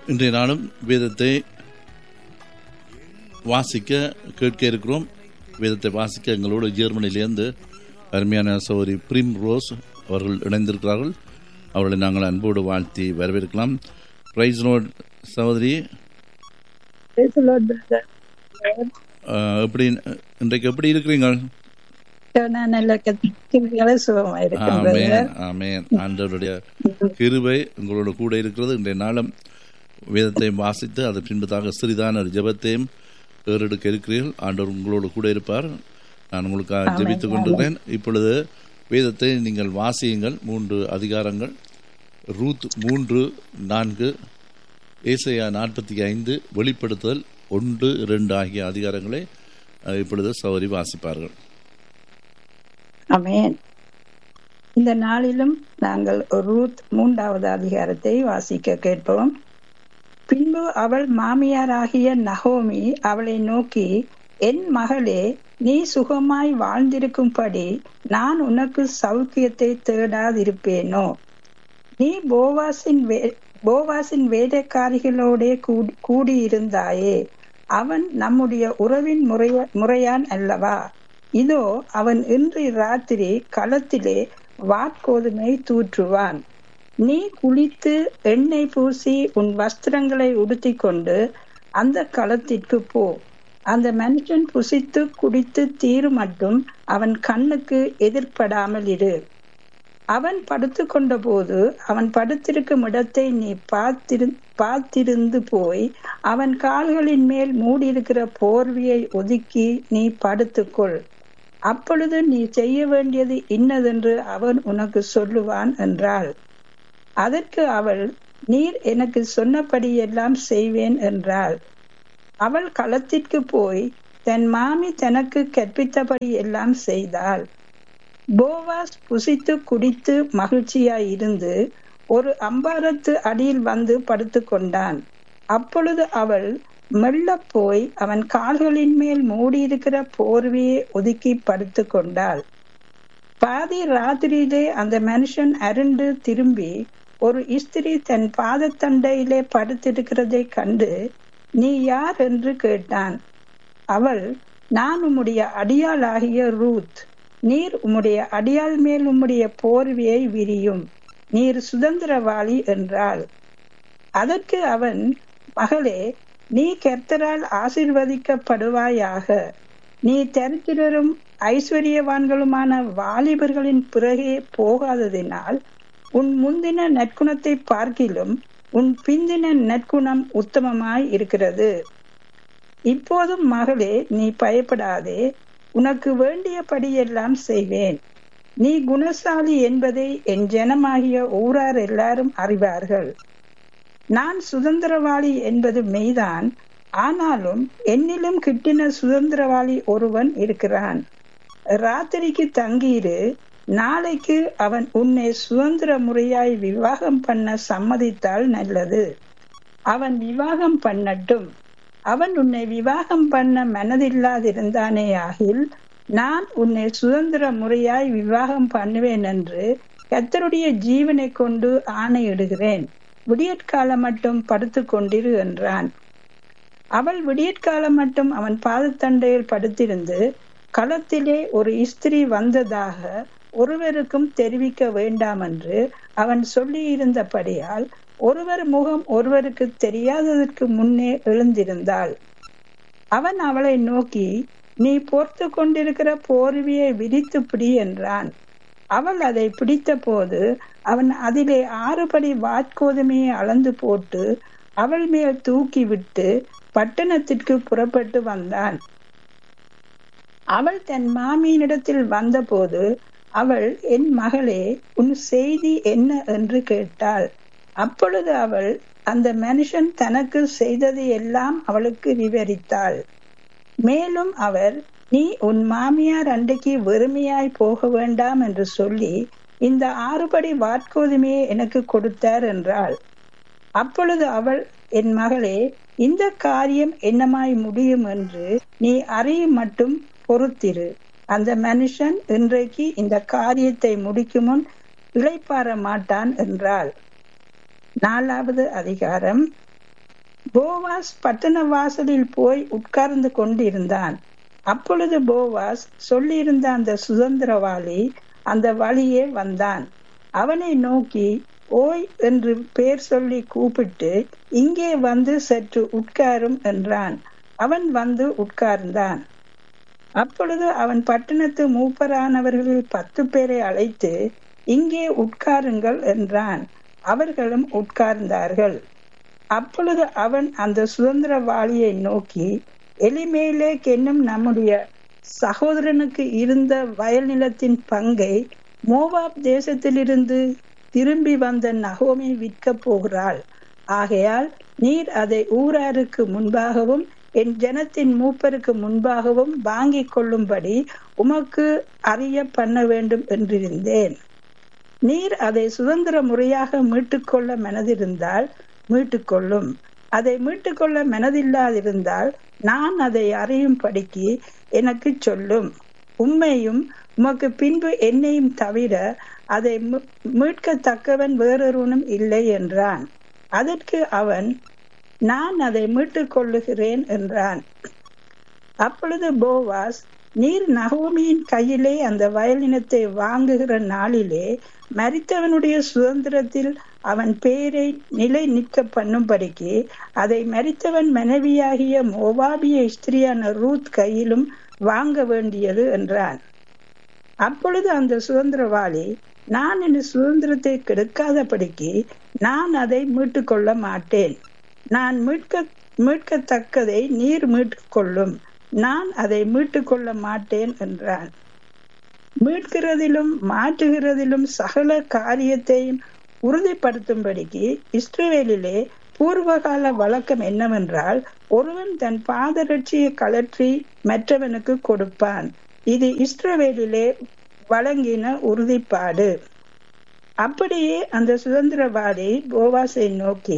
இன்றைய நாளும் வேதத்தை வாசிக்க கேட்க இருக்கிறோம் வேதத்தை வாசிக்க எங்களோடு ஜெர்மனியிலிருந்து அருமையான சௌரி பிரிம் ரோஸ் அவர்கள் இணைந்திருக்கிறார்கள் அவர்களை நாங்கள் அன்போடு வாழ்த்தி வரவேற்கலாம் பிரைஸ் நோட் சகோதரி Praise the Lord, brother. Ah, எப்படி இன்றைக்கு எப்படி இருக்கிறீங்க நான் நல்ல கிருமிகளை சுகமாயிருக்கேன் ஆமேன் brother. ஆமேன் ஆண்டவருடைய கிருபை உங்களோட கூட இருக்கிறது இன்றைய நாளும் வேதத்தை வாசித்து அது பின்பதாக சிறிதான ஒரு ஜெபத்தையும் ஏறெடுக்க இருக்கிறீர்கள் ஆண்டவர் உங்களோடு கூட இருப்பார் நான் உங்களுக்காக ஜெபித்துக் கொண்டிருக்கிறேன் இப்பொழுது வேதத்தை நீங்கள் வாசியுங்கள் மூன்று அதிகாரங்கள் ரூத் மூன்று நான்கு ஏசையா நாற்பத்தி ஐந்து வெளிப்படுத்துதல் ஒன்று இரண்டு ஆகிய அதிகாரங்களை அஹ், இப்பொழுது சௌரி வாசிப்பார்கள் ஆமென் இந்த நாளிலும் நாங்கள் ரூத் மூன்றாவது அதிகாரத்தை வாசிக்க கேட்போம் பின்பு அவள் மாமியாராகிய நகோமி அவளை நோக்கி என் மகளே நீ சுகமாய் வாழ்ந்திருக்கும்படி நான் உனக்கு சௌக்கியத்தை தேடாதிருப்பேனோ நீ போவாசின் வே போவாசின் வேலைக்காரிகளோடே கூடி கூடியிருந்தாயே அவன் நம்முடைய உறவின் முறைய முறையான் அல்லவா இதோ அவன் இன்று ராத்திரி களத்திலே வாட்கோதுமை தூற்றுவான் நீ குளித்து எண்ணெய் பூசி உன் வஸ்திரங்களை உடுத்திக் கொண்டு அந்த களத்திற்கு போ அந்த மனுஷன் புசித்து குடித்து தீரு மட்டும் அவன் கண்ணுக்கு எதிர்ப்படாமல் இரு அவன் படுத்துக்கொண்ட போது அவன் படுத்திருக்கும் இடத்தை நீ பார்த்திரு பார்த்திருந்து போய் அவன் கால்களின் மேல் மூடியிருக்கிற போர்வையை ஒதுக்கி நீ படுத்துக்கொள் அப்பொழுது நீ செய்ய வேண்டியது இன்னதென்று அவன் உனக்கு சொல்லுவான் என்றாள் அதற்கு அவள் நீர் எனக்கு சொன்னபடியெல்லாம் செய்வேன் என்றாள் அவள் களத்திற்கு போய் தன் மாமி தனக்கு கற்பித்தபடி எல்லாம் செய்தாள் போவாஸ் புசித்து குடித்து மகிழ்ச்சியாய் இருந்து ஒரு அம்பாரத்து அடியில் வந்து படுத்துக்கொண்டான் அப்பொழுது அவள் மெல்ல போய் அவன் கால்களின் மேல் மூடியிருக்கிற போர்வையை ஒதுக்கி படுத்துக்கொண்டாள் பாதி ராத்திரியிலே அந்த மனுஷன் அருண்டு திரும்பி ஒரு இஸ்திரி தன் பாதத்தண்டையிலே படுத்திருக்கிறதை கண்டு நீ யார் என்று கேட்டான் அவள் நான் உம்முடைய அடியாளாகிய ரூத் நீர் உம்முடைய அடியாள் மேல் உம்முடைய போர்வையை விரியும் நீர் சுதந்திரவாளி என்றாள் அதற்கு அவன் மகளே நீ கர்த்தரால் ஆசிர்வதிக்கப்படுவாயாக நீ தரித்திரரும் ஐஸ்வர்யவான்களுமான வாலிபர்களின் பிறகே போகாததினால் உன் முந்தின நற்குணத்தை பார்க்கிலும் உன் பிந்தின நற்குணம் உத்தமமாய் இருக்கிறது இப்போதும் மகளே நீ பயப்படாதே உனக்கு வேண்டியபடியெல்லாம் செய்வேன் நீ குணசாலி என்பதை என் ஜனமாகிய ஊரார் எல்லாரும் அறிவார்கள் நான் சுதந்திரவாளி என்பது மெய்தான் ஆனாலும் என்னிலும் கிட்டின சுதந்திரவாளி ஒருவன் இருக்கிறான் ராத்திரிக்கு தங்கியிரு நாளைக்கு அவன் உன்னை சுதந்திர முறையாய் விவாகம் பண்ண சம்மதித்தால் நல்லது அவன் விவாகம் பண்ணட்டும் அவன் உன்னை விவாகம் பண்ண மனதில்லாதிருந்தானே ஆகில் நான் உன்னை சுதந்திர முறையாய் விவாகம் பண்ணுவேன் என்று கத்தருடைய ஜீவனை கொண்டு ஆணையிடுகிறேன் விடியற்காலம் மட்டும் படுத்து கொண்டிரு என்றான் அவள் விடியற்காலம் மட்டும் அவன் பாதத்தண்டையில் படுத்திருந்து களத்திலே ஒரு இஸ்திரி வந்ததாக ஒருவருக்கும் தெரிவிக்க வேண்டாம் என்று அவன் சொல்லியிருந்தபடியால் ஒருவர் முகம் ஒருவருக்கு தெரியாததற்கு முன்னே எழுந்திருந்தாள் அவன் அவளை நோக்கி நீ போர்த்து கொண்டிருக்கிற போர்வையை விரித்து பிடி என்றான் அவள் அதை பிடித்த போது அவன் அதிலே ஆறுபடி வாட்கோதுமையை அளந்து போட்டு அவள் மேல் தூக்கி விட்டு பட்டணத்திற்கு புறப்பட்டு வந்தான் அவள் தன் மாமியினிடத்தில் வந்தபோது அவள் என் மகளே உன் செய்தி என்ன என்று கேட்டாள் அப்பொழுது அவள் அந்த மனுஷன் தனக்கு செய்தது எல்லாம் அவளுக்கு விவரித்தாள் மேலும் அவர் நீ உன் மாமியார் அன்றைக்கு வெறுமையாய் போக வேண்டாம் என்று சொல்லி இந்த ஆறுபடி வாட்கோதுமையை எனக்கு கொடுத்தார் என்றாள் அப்பொழுது அவள் என் மகளே இந்த காரியம் என்னமாய் முடியும் என்று நீ அறியும் மட்டும் பொறுத்திரு அந்த மனுஷன் இன்றைக்கு இந்த காரியத்தை முடிக்கும் முன் இளைப்பாற மாட்டான் என்றாள் நாலாவது அதிகாரம் போவாஸ் பட்டண வாசலில் போய் உட்கார்ந்து கொண்டிருந்தான் அப்பொழுது போவாஸ் சொல்லியிருந்த அந்த சுதந்திரவாளி அந்த வழியே வந்தான் அவனை நோக்கி ஓய் என்று பேர் சொல்லி கூப்பிட்டு இங்கே வந்து சற்று உட்காரும் என்றான் அவன் வந்து உட்கார்ந்தான் அப்பொழுது அவன் பட்டணத்து மூப்பரானவர்களில் பத்து பேரை அழைத்து இங்கே உட்காருங்கள் என்றான் அவர்களும் உட்கார்ந்தார்கள் அப்பொழுது அவன் அந்த சுதந்திரவாளியை நோக்கி எலிமேலேக் என்னும் நம்முடைய சகோதரனுக்கு இருந்த வயல் நிலத்தின் பங்கை மோவாப் தேசத்திலிருந்து திரும்பி வந்த நகோமி விற்கப் போகிறாள் ஆகையால் நீர் அதை ஊராருக்கு முன்பாகவும் என் ஜனத்தின் மூப்பருக்கு முன்பாகவும் வாங்கிக் கொள்ளும்படி உமக்கு அறிய பண்ண வேண்டும் என்றிருந்தேன் நீர் அதை சுதந்திர முறையாக மீட்டுக்கொள்ள மனதிருந்தால் மீட்டுக்கொள்ளும் அதை மீட்டுக்கொள்ள மனதில்லாதிருந்தால் நான் அதை அறியும்படிக்கு எனக்கு சொல்லும் உண்மையும் உமக்கு பின்பு என்னையும் தவிர அதை மீட்கத்தக்கவன் வேறொருவனும் இல்லை என்றான் அதற்கு அவன் நான் அதை மீட்டுக் கொள்ளுகிறேன் என்றான் அப்பொழுது போவாஸ் நீர் நகோமியின் கையிலே அந்த வயலினத்தை வாங்குகிற நாளிலே மரித்தவனுடைய சுதந்திரத்தில் அவன் பேரை நிலை நிற்க பண்ணும்படிக்கு அதை மரித்தவன் மனைவியாகிய மோவாபிய ஸ்திரியான ரூத் கையிலும் வாங்க வேண்டியது என்றான் அப்பொழுது அந்த சுதந்திரவாளி நான் என் சுதந்திரத்தை கெடுக்காதபடிக்கு நான் அதை மீட்டுக் கொள்ள மாட்டேன் நான் மீட்க மீட்கத்தக்கதை நீர் மீட்டுக் கொள்ளும் நான் அதை மீட்டுக் கொள்ள மாட்டேன் என்றான் மீட்கிறதிலும் மாற்றுகிறதிலும் சகல காரியத்தையும் உறுதிப்படுத்தும்படிக்கு இஸ்ரேலிலே பூர்வகால வழக்கம் என்னவென்றால் ஒருவன் தன் பாதரட்சியை கலற்றி மற்றவனுக்கு கொடுப்பான் இது இஸ்ரவேலிலே வழங்கின உறுதிப்பாடு அப்படியே அந்த சுதந்திரவாதி போவாசை நோக்கி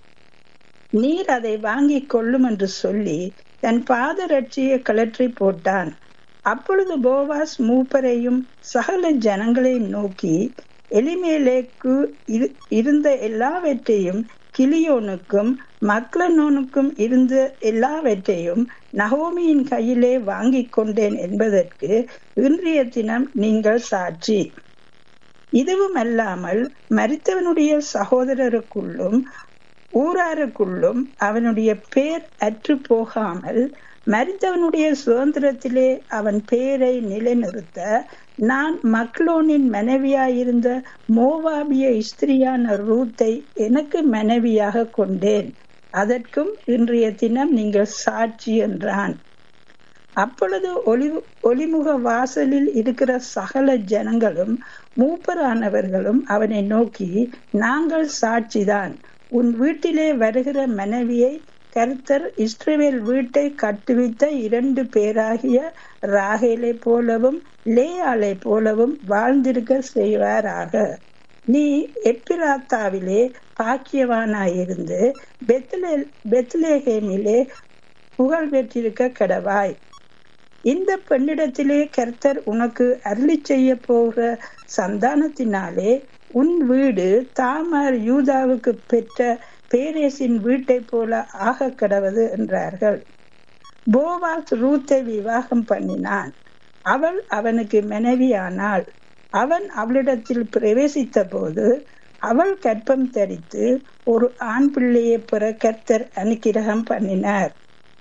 நீர் அதை வாங்கிக் கொள்ளும் என்று சொல்லி தன் பாதரட்சியை கலற்றி போட்டான் அப்பொழுது போவாஸ் மூப்பரையும் சகல ஜனங்களையும் நோக்கி எலிமேலேக்கு இருந்த எல்லாவற்றையும் கிளியோனுக்கும் மக்லனோனுக்கும் இருந்த எல்லாவற்றையும் நகோமியின் கையிலே வாங்கிக் கொண்டேன் என்பதற்கு இன்றைய தினம் நீங்கள் சாட்சி இதுவும் அல்லாமல் மரித்தவனுடைய சகோதரருக்குள்ளும் ஊராருக்குள்ளும் அவனுடைய பேர் அற்று போகாமல் மரித்தவனுடைய சுதந்திரத்திலே அவன் பேரை நிலைநிறுத்த நான் மக்லோனின் மனைவியாயிருந்த மோவாபிய ஸ்திரியான ரூத்தை எனக்கு மனைவியாக கொண்டேன் அதற்கும் இன்றைய தினம் நீங்கள் சாட்சி என்றான் அப்பொழுது ஒளி ஒளிமுக வாசலில் இருக்கிற சகல ஜனங்களும் மூப்பரானவர்களும் அவனை நோக்கி நாங்கள் சாட்சிதான் உன் வீட்டிலே வருகிற மனைவியை கர்த்தர் இஸ்ரவேல் வீட்டை கட்டுவித்த இரண்டு பேராகிய ராகேலை போலவும் லேயாலை போலவும் வாழ்ந்திருக்க செய்வாராக நீ எப்பிராத்தாவிலே பாக்கியவானாயிருந்து பெத்லே பெத்லேஹேமிலே புகழ் பெற்றிருக்க கடவாய் இந்த பெண்ணிடத்திலே கர்த்தர் உனக்கு அருளி செய்ய போகிற சந்தானத்தினாலே உன் வீடு தாமார் யூதாவுக்கு பெற்ற பேரேசின் வீட்டை போல ஆக கடவது என்றார்கள் போவாஸ் ரூத்தை விவாகம் பண்ணினான் அவள் அவனுக்கு மனைவியானாள் அவன் அவளிடத்தில் பிரவேசித்த போது அவள் கற்பம் தரித்து ஒரு ஆண் பிள்ளையை பெற கர்த்தர் அனுக்கிரகம் பண்ணினார்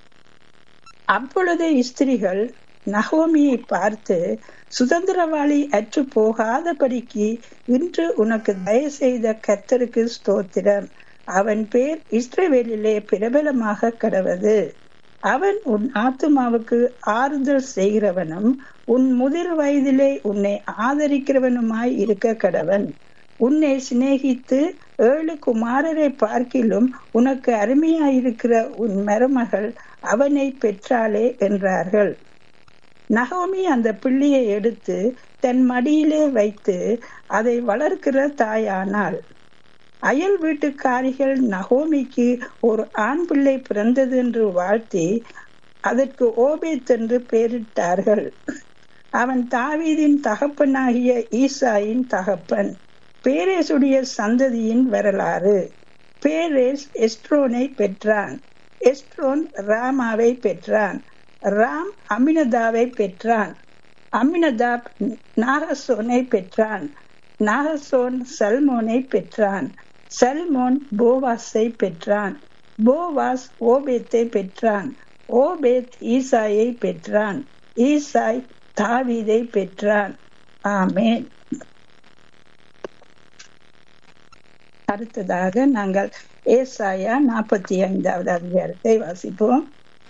அப்பொழுது ஸ்திரிகள் நகோமியை பார்த்து சுதந்திரவாளி அற்று போகாதபடிக்கு இன்று உனக்கு தயவு செய்த கர்த்தருக்கு ஸ்தோத்திரம் அவன் பேர் இஸ்ரவேலிலே பிரபலமாக கடவது அவன் உன் ஆத்துமாவுக்கு ஆறுதல் செய்கிறவனும் உன் முதிர் வயதிலே உன்னை ஆதரிக்கிறவனுமாய் இருக்க கடவன் உன்னை சிநேகித்து ஏழு குமாரரை பார்க்கிலும் உனக்கு அருமையாயிருக்கிற உன் மருமகள் அவனை பெற்றாளே என்றார்கள் நகோமி அந்த பிள்ளையை எடுத்து தன் மடியிலே வைத்து அதை வளர்க்கிற தாயானாள் அயல் வீட்டுக்காரிகள் நகோமிக்கு ஒரு ஆண் பிள்ளை பிறந்தது என்று வாழ்த்தி அதற்கு ஓபேத் என்று பெயரிட்டார்கள் அவன் தாவீதின் தகப்பனாகிய ஈசாயின் தகப்பன் பேரேசுடைய சந்ததியின் வரலாறு பேரேஸ் எஸ்ட்ரோனை பெற்றான் எஸ்ட்ரோன் ராமாவை பெற்றான் ராம் அமினதாவை பெற்றான் அமினதாப் நாகசோனை பெற்றான் நாகசோன் சல்மோனை பெற்றான் சல்மோன் போவாஸை பெற்றான் போவாஸ் ஓபேத்தை பெற்றான் ஓபேத் ஈசாயை பெற்றான் ஈசாய் தாவீதை பெற்றான் ஆமேன் அடுத்ததாக நாங்கள் ஏசாயா நாற்பத்தி ஐந்தாவது அதிகாரத்தை வாசிப்போம்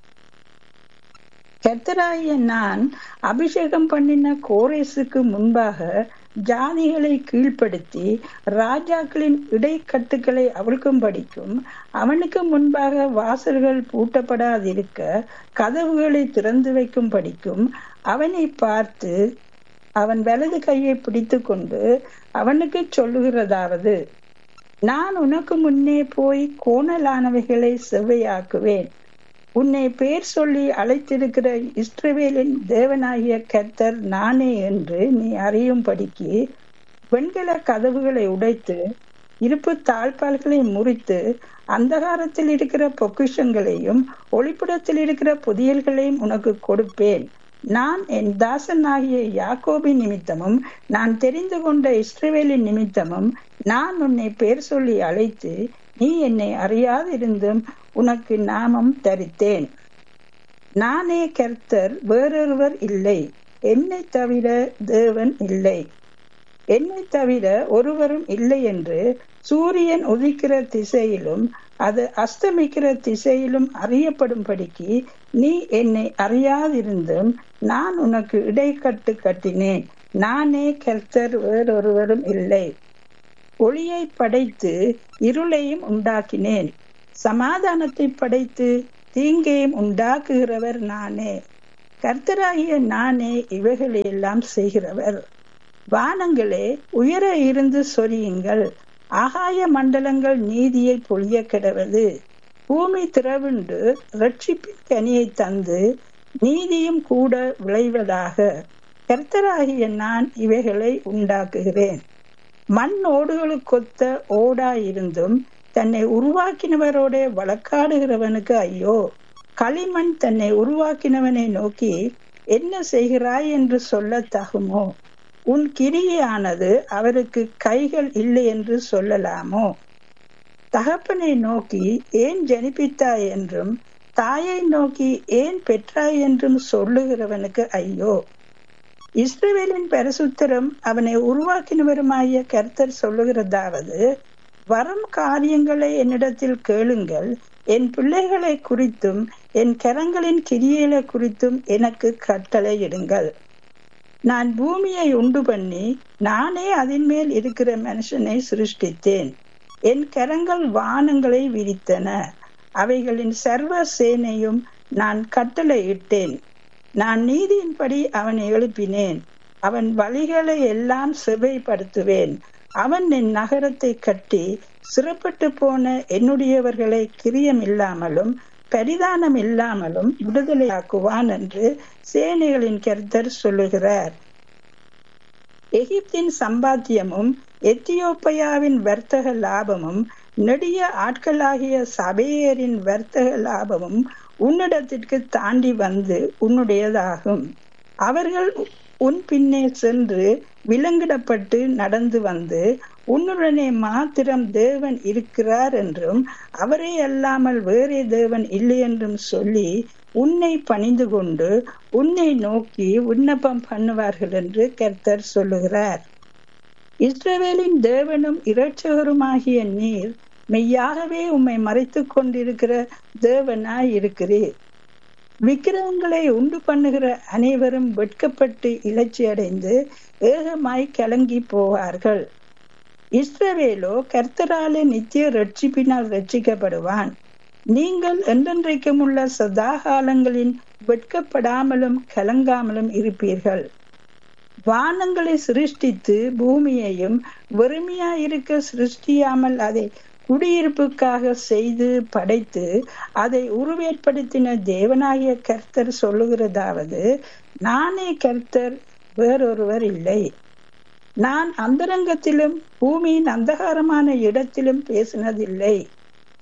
கர்த்தராகிய நான் அபிஷேகம் பண்ணின கோரேசுக்கு முன்பாக ஜாதிகளை கீழ்ப்படுத்தி ராஜாக்களின் இடைக்கட்டுகளை அவிழ்க்கும்படிக்கும் அவனுக்கு முன்பாக வாசல்கள் பூட்டப்படாதிருக்க கதவுகளை திறந்து வைக்கும்படிக்கும் அவனை பார்த்து அவன் வலது கையை பிடித்து கொண்டு அவனுக்கு சொல்லுகிறதாவது நான் உனக்கு முன்னே போய் கோணலானவைகளை செவ்வையாக்குவேன் உன்னை பேர் சொல்லி அழைத்திருக்கிற இஸ்ரவேலின் தேவனாகிய கர்த்தர் நானே என்று நீ அறியும்படிக்கு வெண்கல கதவுகளை உடைத்து இருப்பு தாழ்பால்களை முறித்து அந்தகாரத்தில் இருக்கிற பொக்கிஷங்களையும் ஒளிப்புடத்தில் இருக்கிற புதியல்களையும் உனக்கு கொடுப்பேன் நான் என் தாசனாகிய யாக்கோபின் நிமித்தமும் நான் தெரிந்து கொண்ட இஸ்ரவேலின் நிமித்தமும் நான் உன்னை பேர் சொல்லி அழைத்து நீ என்னை அறியாதிருந்தும் உனக்கு நாமம் தரித்தேன் நானே கர்த்தர் வேறொருவர் இல்லை என்னை தவிர தேவன் இல்லை என்னை தவிர ஒருவரும் இல்லை என்று சூரியன் உதிக்கிற திசையிலும் அது அஸ்தமிக்கிற திசையிலும் அறியப்படும்படிக்கு நீ என்னை அறியாதிருந்தும் நான் உனக்கு இடைக்கட்டு கட்டினேன் நானே கர்த்தர் வேறொருவரும் இல்லை ஒளியை படைத்து இருளையும் உண்டாக்கினேன் சமாதானத்தை படைத்து தீங்கையும் உண்டாக்குகிறவர் நானே கர்த்தராகிய நானே இவைகளையெல்லாம் செய்கிறவர் வானங்களே உயர இருந்து சொரியுங்கள் ஆகாய மண்டலங்கள் நீதியை பொழிய கிடவது பூமி திறவுண்டு ரட்சிப்பின் கனியை தந்து நீதியும் கூட விளைவதாக கர்த்தராகிய நான் இவைகளை உண்டாக்குகிறேன் மண் ஓடுகளுக்கொத்த ஓடாயிருந்தும் தன்னை உருவாக்கினவரோட வழக்காடுகிறவனுக்கு ஐயோ களிமண் தன்னை உருவாக்கினவனை நோக்கி என்ன செய்கிறாய் என்று சொல்ல தகுமோ உன் கிரியானது அவருக்கு கைகள் இல்லை என்று சொல்லலாமோ தகப்பனை நோக்கி ஏன் ஜனிப்பித்தாய் என்றும் தாயை நோக்கி ஏன் பெற்றாய் என்றும் சொல்லுகிறவனுக்கு ஐயோ இஸ்ரவேலின் பரிசுத்தரம் அவனை உருவாக்கினவருமாகிய கர்த்தர் சொல்லுகிறதாவது வரும் காரியங்களை என்னிடத்தில் கேளுங்கள் என் பிள்ளைகளை குறித்தும் என் கரங்களின் கிரியைகளை குறித்தும் எனக்கு கட்டளையிடுங்கள் நான் பூமியை உண்டு பண்ணி நானே அதன் மேல் இருக்கிற மனுஷனை சிருஷ்டித்தேன் என் கரங்கள் வானங்களை விரித்தன அவைகளின் சர்வ சேனையும் நான் கட்டளையிட்டேன் நான் நீதியின்படி அவனை எழுப்பினேன் அவன் வழிகளை எல்லாம் செவைப்படுத்துவேன் அவன் என் நகரத்தை கட்டி சிறப்பட்டு போன என்னுடையவர்களை கிரியம் இல்லாமலும் பரிதானம் இல்லாமலும் விடுதலையாக்குவான் என்று சேனைகளின் கருத்தர் சொல்லுகிறார் எகிப்தின் சம்பாத்தியமும் எத்தியோப்பியாவின் வர்த்தக லாபமும் நெடிய ஆட்களாகிய சபையரின் வர்த்தக லாபமும் உன்னிடத்திற்கு தாண்டி வந்து உன்னுடையதாகும் அவர்கள் உன் பின்னே சென்று விலங்கிடப்பட்டு நடந்து வந்து உன்னுடனே மாத்திரம் தேவன் இருக்கிறார் என்றும் அவரே அல்லாமல் வேறே தேவன் இல்லை என்றும் சொல்லி உன்னை பணிந்து கொண்டு உன்னை நோக்கி விண்ணப்பம் பண்ணுவார்கள் என்று கர்த்தர் சொல்லுகிறார் இஸ்ரவேலின் தேவனும் இரட்சகருமாகிய நீர் மெய்யாகவே உம்மை மறைத்துக் கொண்டிருக்கிற தேவனாய் இருக்கிறீர் விக்கிரகங்களை உண்டு பண்ணுகிற அனைவரும் வெட்கப்பட்டு இலச்சி அடைந்து ஏகமாய் கலங்கி போவார்கள் இஸ்ரவேலோ கர்த்தராலே நித்திய ரட்சிப்பினால் ரட்சிக்கப்படுவான் நீங்கள் என்றென்றைக்கும் உள்ள சதா காலங்களின் வெட்கப்படாமலும் கலங்காமலும் இருப்பீர்கள் வானங்களை சிருஷ்டித்து பூமியையும் வெறுமையாயிருக்க சிருஷ்டியாமல் அதை குடியிருப்புக்காக செய்து படைத்து அதை உருவேற்படுத்தின தேவனாகிய கர்த்தர் சொல்லுகிறதாவது நானே கர்த்தர் வேறொருவர் இல்லை நான் அந்தரங்கத்திலும் பூமியின் அந்தகாரமான இடத்திலும் பேசினதில்லை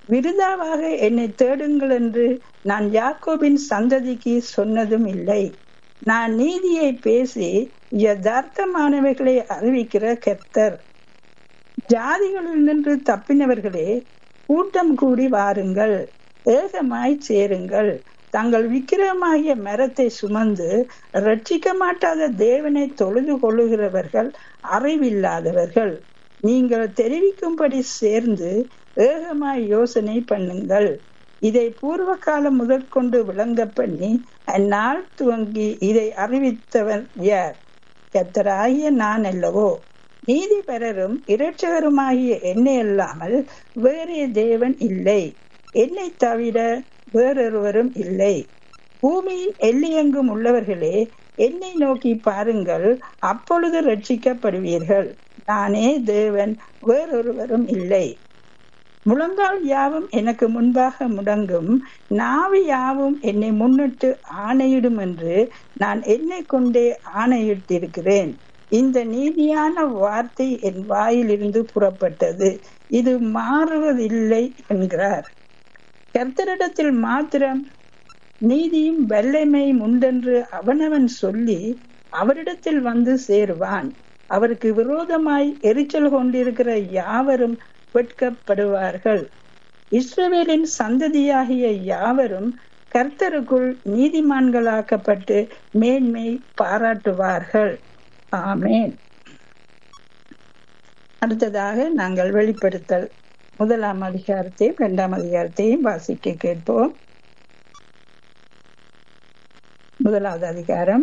விருதாவாக என்னை தேடுங்கள் என்று நான் யாக்கோபின் சந்ததிக்கு சொன்னதும் இல்லை நான் நீதியை பேசி யதார்த்தமானவைகளை அறிவிக்கிற கர்த்தர் ஜாதிகளில் நின்று தப்பினவர்களே கூட்டம் கூடி வாருங்கள் ஏகமாய் சேருங்கள் தங்கள் விக்கிரமாகிய மரத்தை சுமந்து ரட்சிக்க மாட்டாத தேவனை தொழுது கொள்ளுகிறவர்கள் அறிவில்லாதவர்கள் நீங்கள் தெரிவிக்கும்படி சேர்ந்து ஏகமாய் யோசனை பண்ணுங்கள் இதை பூர்வ காலம் முதற்கொண்டு விளங்க பண்ணி அந்நாள் துவங்கி இதை அறிவித்தவர் யார் கத்தராகிய நான் அல்லவோ நீதிபரரும் இரட்சகருமாகிய என்னை அல்லாமல் வேறே தேவன் இல்லை என்னை தவிர வேறொருவரும் இல்லை பூமியின் எல்லையெங்கும் உள்ளவர்களே என்னை நோக்கி பாருங்கள் அப்பொழுது ரட்சிக்கப்படுவீர்கள் நானே தேவன் வேறொருவரும் இல்லை முழங்கால் யாவும் எனக்கு முன்பாக முடங்கும் நாவி யாவும் என்னை முன்னிட்டு ஆணையிடும் என்று நான் என்னை கொண்டே ஆணையிட்டிருக்கிறேன் இந்த நீதியான வார்த்தை என் வாயிலிருந்து புறப்பட்டது இது மாறுவதில்லை என்கிறார் கர்த்தரிடத்தில் மாத்திரம் நீதியும் வல்லமையும் உண்டென்று அவனவன் சொல்லி அவரிடத்தில் வந்து சேருவான் அவருக்கு விரோதமாய் எரிச்சல் கொண்டிருக்கிற யாவரும் வெட்கப்படுவார்கள் இஸ்ரவேலின் சந்ததியாகிய யாவரும் கர்த்தருக்குள் நீதிமான்களாக்கப்பட்டு மேன்மை பாராட்டுவார்கள் ஆமேன் அடுத்ததாக நாங்கள் வெளிப்படுத்தல் முதலாம் அதிகாரத்தையும் இரண்டாம் அதிகாரத்தையும் வாசிக்க கேட்போம் முதலாவது அதிகாரம்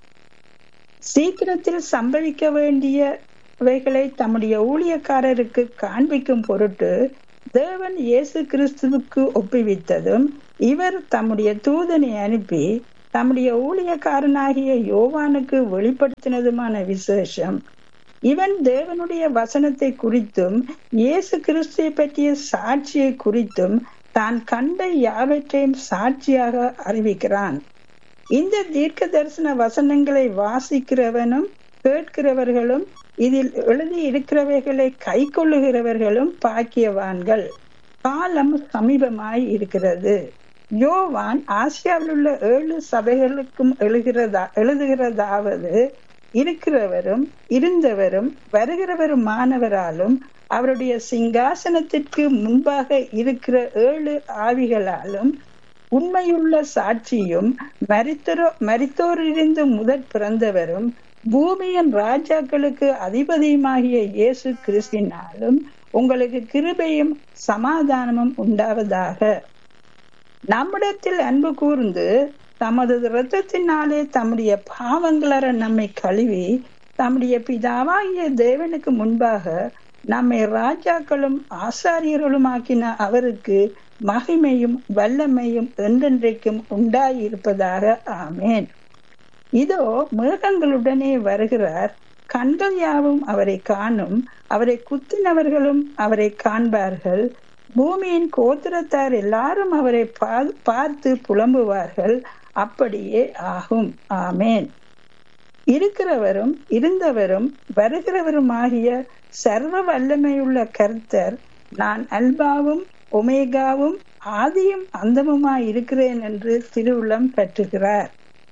சீக்கிரத்தில் சம்பவிக்க வேண்டியவைகளை தம்முடைய ஊழியக்காரருக்கு காண்பிக்கும் பொருட்டு தேவன் இயேசு கிறிஸ்துவுக்கு ஒப்புவித்ததும் இவர் தம்முடைய தூதனை அனுப்பி தம்முடைய ஊழியக்காரனாகிய யோவானுக்கு வெளிப்படுத்தினதுமான விசேஷம் இவன் தேவனுடைய வசனத்தை குறித்தும் இயேசு கிறிஸ்துவை பற்றிய சாட்சியை குறித்தும் தான் கண்ட யாவற்றையும் சாட்சியாக அறிவிக்கிறான் இந்த தீர்க்க தரிசன வசனங்களை வாசிக்கிறவனும் கேட்கிறவர்களும் இதில் எழுதி இருக்கிறவைகளை கை கொள்ளுகிறவர்களும் பாக்கியவான்கள் காலம் சமீபமாய் இருக்கிறது யோவான் ஆசியாவில் உள்ள ஏழு சபைகளுக்கும் எழுகிறதா எழுதுகிறதாவது இருக்கிறவரும் இருந்தவரும் வருகிறவருமானவராலும் அவருடைய சிங்காசனத்திற்கு முன்பாக இருக்கிற ஏழு ஆவிகளாலும் உண்மையுள்ள சாட்சியும் மரித்தரோ மரித்தோரிலிருந்து முதற் பிறந்தவரும் பூமியின் ராஜாக்களுக்கு அதிபதியுமாகிய இயேசு கிறிஸ்தினாலும் உங்களுக்கு கிருபையும் சமாதானமும் உண்டாவதாக நம்மிடத்தில் அன்பு கூர்ந்து தமது இரத்தத்தினாலே தம்முடைய பாவங்களற நம்மை கழுவி தம்முடைய பிதாவாகிய தேவனுக்கு முன்பாக நம்மை ராஜாக்களும் ஆசாரியர்களும் ஆக்கின அவருக்கு மகிமையும் வல்லமையும் என்றென்றைக்கும் உண்டாயிருப்பதாக ஆமேன் இதோ மிருகங்களுடனே வருகிறார் கண்கள் யாவும் அவரை காணும் அவரை குத்தினவர்களும் அவரை காண்பார்கள் பூமியின் கோத்திரத்தார் எல்லாரும் அவரை பார்த்து புலம்புவார்கள் அப்படியே ஆகும் ஆமேன் இருக்கிறவரும் இருந்தவரும் வருகிறவருமாகிய சர்வ வல்லமையுள்ள கர்த்தர் நான் அல்பாவும் ஒமேகாவும் ஆதியும் அந்தமுமாய் இருக்கிறேன் என்று திருவுளம் பெற்றுகிறார்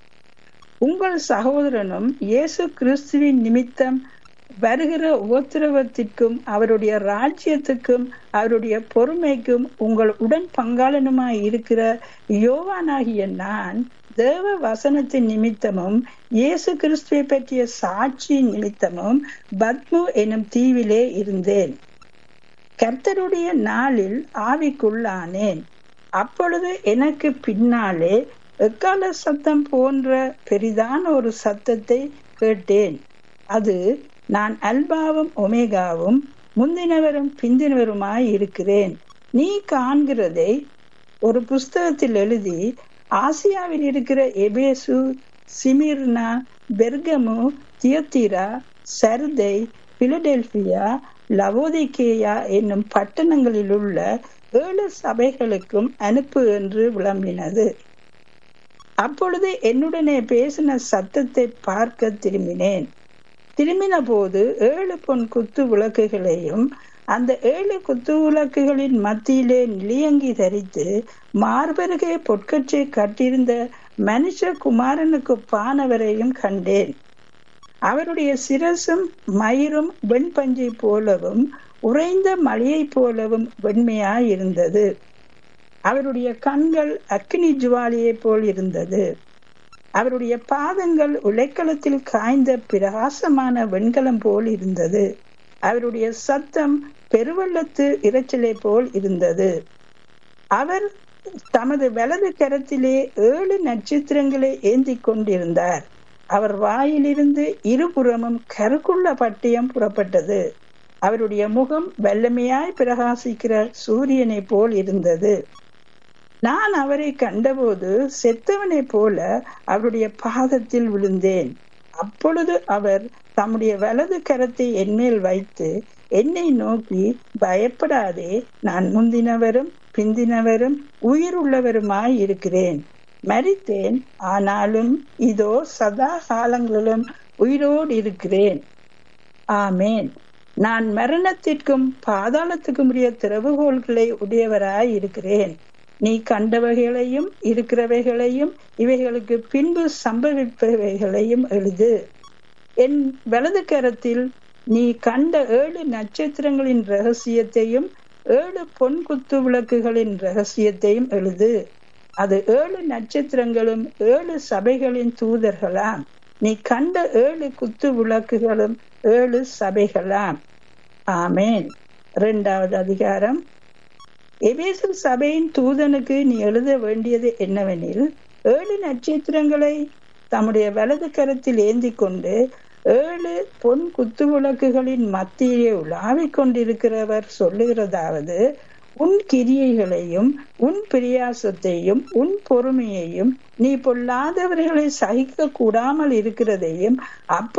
உங்கள் சகோதரனும் இயேசு கிறிஸ்துவின் நிமித்தம் வருகிற உபத்திரவத்திற்கும் அவருடைய ராஜ்யத்துக்கும் அவருடைய பொறுமைக்கும் உங்கள் உடன் பங்காளனுமாய் இருக்கிற யோவானாகிய நான் தேவ வசனத்தின் நிமித்தமும் இயேசு கிறிஸ்துவை பற்றிய சாட்சி நிமித்தமும் பத்மு எனும் தீவிலே இருந்தேன் கர்த்தருடைய நாளில் ஆவிக்குள்ளானேன் அப்பொழுது எனக்கு பின்னாலே எக்கால சத்தம் போன்ற பெரிதான ஒரு சத்தத்தை கேட்டேன் அது நான் அல்பாவும் ஒமேகாவும் முந்தினவரும் பிந்தினவருமாய் இருக்கிறேன் நீ காண்கிறதை ஒரு புஸ்தகத்தில் எழுதி ஆசியாவில் இருக்கிற எபேசு சிமிர்னா பெர்கமு தியோத்திரா சர்தை பிலடெல்பியா லவோதிகேயா என்னும் பட்டணங்களில் உள்ள ஏழு சபைகளுக்கும் அனுப்பு என்று விளம்பினது அப்பொழுது என்னுடனே பேசின சத்தத்தை பார்க்க திரும்பினேன் திரும்பின போது ஏழு பொன் குத்து விளக்குகளையும் அந்த ஏழு குத்துவிளக்குகளின் மத்தியிலே நிலையங்கி தரித்து மார்பருகே பொற்கச்சை கட்டியிருந்த மனுஷ குமாரனுக்கு பானவரையும் கண்டேன் அவருடைய சிரசும் மயிரும் வெண்பஞ்சை போலவும் உறைந்த மழையை போலவும் வெண்மையாயிருந்தது அவருடைய கண்கள் அக்னி ஜுவாலியை போல் இருந்தது அவருடைய பாதங்கள் உலைக்களத்தில் காய்ந்த பிரகாசமான வெண்கலம் போல் இருந்தது அவருடைய சத்தம் பெருவெள்ளத்து இரைச்சலை போல் இருந்தது அவர் தமது வலது கரத்திலே ஏழு நட்சத்திரங்களை ஏந்தி கொண்டிருந்தார் அவர் வாயிலிருந்து இருபுறமும் கருக்குள்ள பட்டியம் புறப்பட்டது அவருடைய முகம் வெள்ளமையாய் பிரகாசிக்கிற சூரியனை போல் இருந்தது நான் அவரை கண்டபோது செத்தவனைப் போல அவருடைய பாதத்தில் விழுந்தேன் அப்பொழுது அவர் தம்முடைய வலது கரத்தை என்மேல் வைத்து என்னை நோக்கி பயப்படாதே நான் முந்தினவரும் பிந்தினவரும் உயிர் உள்ளவருமாய் இருக்கிறேன் மறித்தேன் ஆனாலும் இதோ சதா காலங்களிலும் உயிரோடு இருக்கிறேன் ஆமேன் நான் மரணத்திற்கும் பாதாளத்துக்கும் உரிய திறவுகோள்களை உடையவராய் இருக்கிறேன் நீ கண்டவைகளையும் இருக்கிறவைகளையும் இவைகளுக்கு பின்பு சம்பவிப்பவைகளையும் எழுது என் வலது கரத்தில் நீ கண்ட ஏழு நட்சத்திரங்களின் ரகசியத்தையும் ஏழு பொன் குத்து விளக்குகளின் ரகசியத்தையும் எழுது அது ஏழு நட்சத்திரங்களும் ஏழு சபைகளின் தூதர்களாம் நீ கண்ட ஏழு குத்து விளக்குகளும் ஏழு சபைகளாம் ஆமேன் இரண்டாவது அதிகாரம் எபேசு சபையின் தூதனுக்கு நீ எழுத வேண்டியது என்னவெனில் ஏழு நட்சத்திரங்களை தம்முடைய வலது கரத்தில் ஏந்தி கொண்டு ஏழு பொன் குத்து விளக்குகளின் மத்தியிலே உலாவிக் கொண்டிருக்கிறவர் சொல்லுகிறதாவது உன் கிரியைகளையும் உன் பிரியாசத்தையும் உன் பொறுமையையும் நீ பொல்லாதவர்களை சகிக்க கூடாமல் இருக்கிறதையும் அப்ப